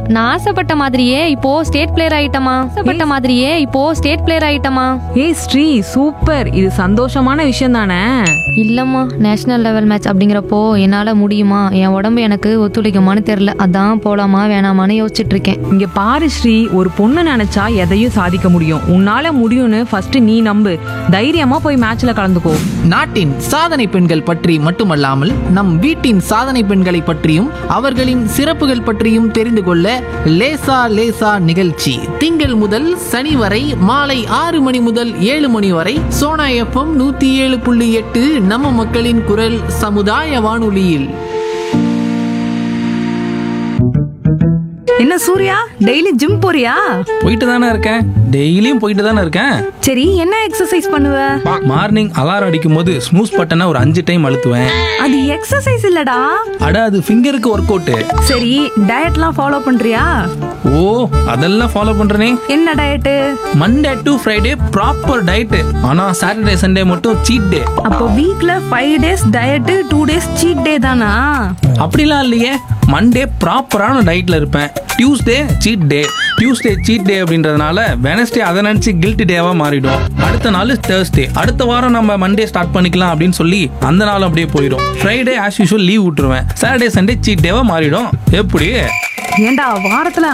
நான் ஆசைப்பட்ட மாதிரியே இப்போ ஸ்டேட் பிளேயர் ஆயிட்டமா ஆசைப்பட்ட மாதிரியே இப்போ ஸ்டேட் பிளேயர் ஆயிட்டமா ஏய் ஸ்ரீ சூப்பர் இது சந்தோஷமான விஷயம் தானே இல்லம்மா நேஷனல் லெவல் மேட்ச் அப்படிங்கிறப்போ என்னால முடியுமா என் உடம்பு எனக்கு ஒத்துழைக்குமான்னு தெரியல அதான் போலாமா வேணாமான்னு யோசிச்சுட்டு இருக்கேன் இங்க பாரு ஸ்ரீ ஒரு பொண்ணு நினைச்சா எதையும் சாதிக்க முடியும் உன்னால முடியும்னு ஃபர்ஸ்ட் நீ நம்பு தைரியமா போய் மேட்ச்ல கலந்துக்கோ நாட்டின் சாதனை பெண்கள் பற்றி மட்டுமல்லாமல் நம் வீட்டின் சாதனை பெண்களை பற்றியும் அவர்களின் சிறப்புகள் பற்றியும் தெரிந்து கொள்ள லேசா லேசா நிகழ்ச்சி திங்கள் முதல் சனி வரை மாலை ஆறு மணி முதல் ஏழு மணி வரை சோனா எஃப்எம் நூத்தி ஏழு புள்ளி எட்டு நம்ம மக்களின் குரல் சமுதாய வானொலியில் என்ன சூர்யா டெய்லி ஜிம் போறியா போயிட்டு தானே இருக்கேன் டெய்லியும் போயிட்டு தானே இருக்கேன் சரி என்ன எக்ஸசைஸ் பண்ணுவ மார்னிங் அலாரம் அடிக்கும் போது ஸ்னூஸ் பட்டனை ஒரு அஞ்சு டைம் அழுத்துவேன் அது எக்ஸசைஸ் இல்லடா அட அது ஃபிங்கருக்கு ஒர்க் அவுட்டு சரி டயட்லாம் ஃபாலோ பண்றியா ஓ அதெல்லாம் ஃபாலோ பண்றேனே என்ன diet Monday to Friday proper diet ஆனா சாட்டர்டே சண்டே மட்டும் சீட் டே அப்போ வீக்ல five days diet two days cheat day தானா அப்படிலாம் இல்லையே மண்டே ப்ராப்பரான டயட்ல இருப்பேன் Tuesday cheat day Tuesday cheat day அப்படின்றதுனால வெனஸ்டே அதை நினைச்சு கில்ட்டி டேவா மாறிடும் அடுத்த நாள் தேர்ஸ்டே அடுத்த வாரம் நம்ம மண்டே ஸ்டார்ட் பண்ணிக்கலாம் அப்படின்னு சொல்லி அந்த நாள் அப்படியே போயிடும் ஃப்ரைடே ஆஸ் யூஷுவல் லீவ் விட்டுருவேன் சாட்டர்டே சண்டே சீட் டேவா மாறிடும் எப்படி ஏண்டா வாரத்துல